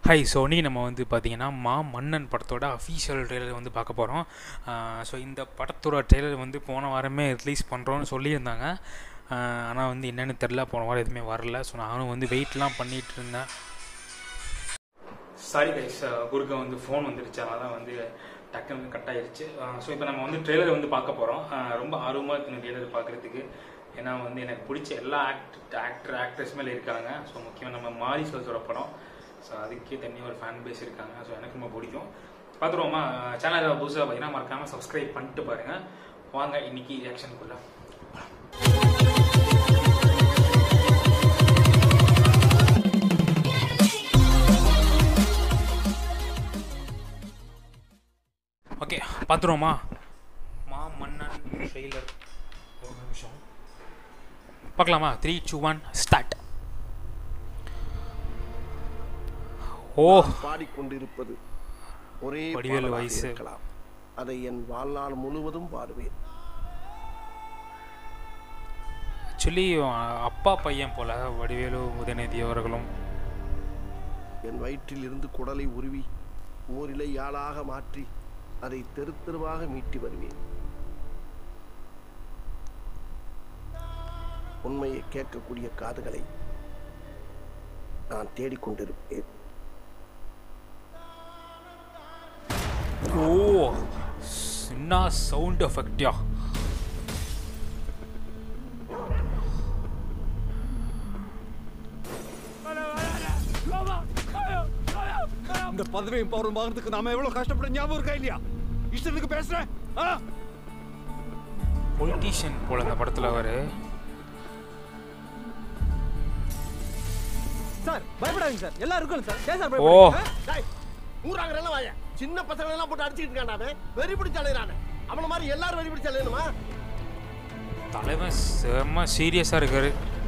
High so இன்னைக்கு நம்ம வந்து பார்த்தீங்கன்னா மா மன்னன் படத்தோட அஃபீஷியல் ட்ரெய்லர் வந்து பார்க்க போகிறோம் ஸோ இந்த படத்தோட ட்ரெய்லர் வந்து போன வாரமே ரிலீஸ் பண்ணுறோன்னு சொல்லியிருந்தாங்க ஆனால் வந்து என்னென்னு தெரில போன வாரம் எதுவுமே வரல ஸோ நானும் வந்து வெயிட்லாம் பண்ணிகிட்டு இருந்தேன் சாரி கைஸ் குறுக்க வந்து ஃபோன் வந்துருச்சு அதனால் வந்து டக்குன்னு வந்து கட் ஆயிருச்சு ஸோ இப்போ நம்ம வந்து ட்ரெய்லர் வந்து பார்க்க போகிறோம் ரொம்ப ஆர்வமாக இருக்கு இந்த ட்ரெய்லர் பார்க்குறதுக்கு ஏன்னா வந்து எனக்கு பிடிச்ச எல்லா ஆக்ட் ஆக்டர் ஆக்ட்ரஸ் மேலே இருக்காங்க ஸோ முக்கியமாக நம்ம மாரி சோஸோட படம் ஸோ அதுக்கே தனி ஒரு ஃபேன் பேஸ் இருக்காங்க ஸோ எனக்கு ரொம்ப பிடிக்கும் பார்த்துருவோமா சேனல் புதுசாக பார்த்தீங்கன்னா மறக்காமல் சப்ஸ்கிரைப் பண்ணிட்டு பாருங்கள் வாங்க இன்னைக்கு ரியாக்ஷனுக்குள்ள ஓகே பார்த்துருவோமா மா மன்னன் ட்ரெய்லர் ஒரு நிமிஷம் பார்க்கலாமா த்ரீ டூ ஒன் ஸ்டார்ட் ஓ பாடிக்கொண்டிருப்பது ஒரே வடிவேலு பாடலாக வயசு. இருக்கலாம் அதை என் வாழ்நாள் முழுவதும் பாடுவேன் ஆக்சுவலி அப்பா பையன் போல வடிவேலு உதயநிதி அவர்களும் என் வயிற்றில் இருந்து குடலை உருவி ஓரிலை யாழாக மாற்றி அதை தெரு தெருவாக மீட்டி வருவேன் உண்மையை கேட்கக்கூடிய காதுகளை நான் தேடிக்கொண்டிருப்பேன் ஓ என்ன சவுண்ட் எஃபெக்டியா இந்த பதவியும் பவரும் வாங்குறதுக்கு நாம எவ்வளவு கஷ்டப்பட ஞாபகம் இருக்கா இல்லையா இஷ்டத்துக்கு பேசுறேன் ஆ? பொலிட்டீஷியன் போல இந்த படத்தில் அவர் சார் பயப்படாதீங்க சார் எல்லாம் இருக்கும் சார் ஏன் சார் ஓ. பயப்படுறீங்க? ஊராங்கிறெல்லாம் வாய சின்ன பசங்க எல்லாம் போட்டு அடிச்சுக்கிட்டு இருக்காண்டாவே வெறி பிடிச்ச அலையிறானே அவன மாதிரி எல்லாரும் வெறி பிடிச்ச அலையணுமா தலைவன் செம்ம சீரியஸாக இருக்காரு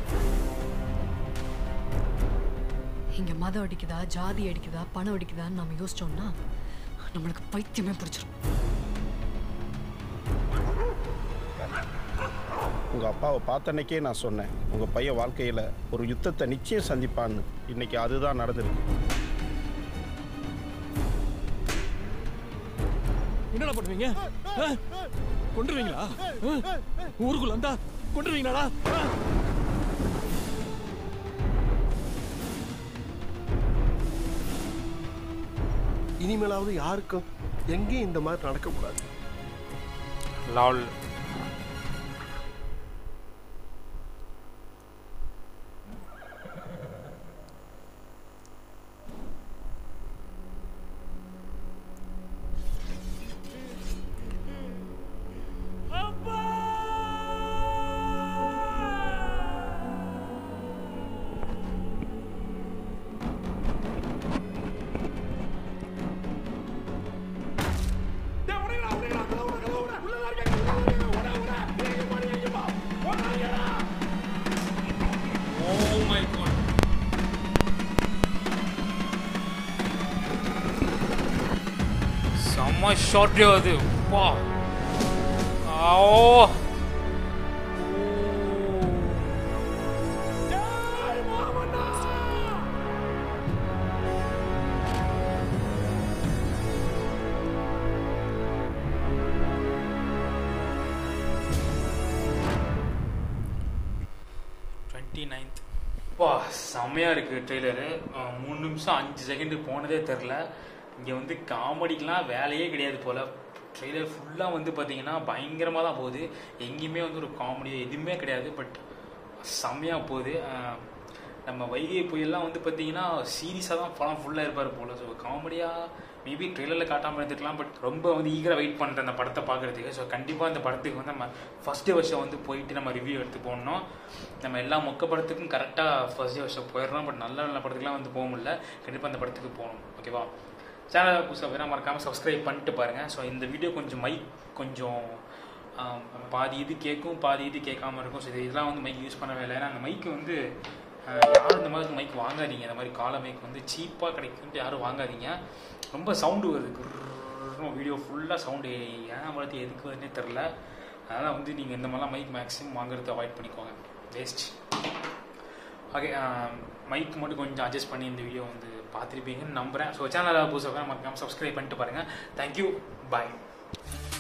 இங்க மதம் அடிக்குதா ஜாதி அடிக்குதா பணம் அடிக்குதான்னு நம்ம யோசிச்சோம்னா நம்மளுக்கு பைத்தியமே பிடிச்சிரும் உங்கள் அப்பாவை பார்த்த அன்னைக்கே நான் சொன்னேன் உங்கள் பையன் வாழ்க்கையில் ஒரு யுத்தத்தை நிச்சயம் சந்திப்பான்னு இன்னைக்கு அதுதான் நடந்திருக்கு என்னடா பண்ணுவீங்க ஆ? கொன்றுவீங்களா ஆ? ஊருக்குள்ள வந்தா கொன்றுவீங்களாடா ஆ? இனிமேலாவது யாருக்கும் எங்கேயும் இந்த மாதிரி நடக்கக்கூடாது லால் ஓ மை காட் செம்ம ஷார்ட்லியோ அது வா ஓ டுவெண்ட்டி நைன்த் வா செம்மையாக இருக்குது ட்ரெய்லரு மூணு நிமிஷம் அஞ்சு செகண்டு போனதே தெரில இங்கே வந்து காமெடிக்கெலாம் வேலையே கிடையாது போல் ட்ரெய்லர் ஃபுல்லாக வந்து பார்த்தீங்கன்னா பயங்கரமாக தான் போகுது எங்கேயுமே வந்து ஒரு காமெடி எதுவுமே கிடையாது பட் செம்மையாக போகுது அஹ், நம்ம வைகை புயல்லாம் வந்து பார்த்தீங்கன்னா சீரியஸாக தான் படம் ஃபுல்லாக இருப்பார் போல் ஸோ காமெடியாக மேபி ட்ரெய்லரில் காட்டாமல் இருந்துக்கலாம் பட் ரொம்ப வந்து ஈகராக வெயிட் பண்ணுறேன் அந்த படத்தை பார்க்குறதுக்கு ஸோ கண்டிப்பாக இந்த படத்துக்கு வந்து நம்ம ஃபஸ்ட்டு வருஷம் வந்து போயிட்டு நம்ம ரிவ்யூ எடுத்து போடணும் நம்ம எல்லா மொக்க படத்துக்கும் கரெக்டாக ஃபர்ஸ்ட் வருஷம் போயிடுறோம் பட் நல்ல நல்ல படத்துக்குலாம் வந்து போக முடியல கண்டிப்பாக அந்த படத்துக்கு போகணும் ஓகேவா சேனலை புதுசாக வேணால் மறக்காமல் சப்ஸ்கிரைப் பண்ணிட்டு பாருங்கள் ஸோ இந்த வீடியோ கொஞ்சம் மைக் கொஞ்சம் ஆம், பாதி இது கேட்கும் பாதி இது கேட்காம இருக்கும் ஸோ இது இதெல்லாம் வந்து மைக் யூஸ் பண்ணவே இல்லை ஏன்னா அந்த மைக் வந்து அஹ், யாரும் இந்த மாதிரி மைக் வாங்காதீங்க இந்த மாதிரி கால மைக் வந்து சீப்பாக கிடைக்குன்ட்டு யாரும் வாங்காதீங்க ரொம்ப சவுண்டு வருது வீடியோ ஃபுல்லாக சவுண்டு ஏன் வளர்த்து எதுக்கு வருதுன்னே தெரில அதனால் வந்து நீங்கள் இந்த மாதிரிலாம் மைக் மேக்ஸிமம் வாங்குறத அவாய்ட் பண்ணிக்கோங்க வேஸ்ட் ஓகே மைக் மட்டும் கொஞ்சம் அட்ஜஸ்ட் பண்ணி இந்த வீடியோ வந்து பார்த்துருப்பீங்கன்னு நம்புகிறேன் ஸோ சேனலை புதுசாக மறக்காம சப்ஸ்கிரைப் பண்ணிட்டு பாருங்கள் தேங்க்யூ பாய்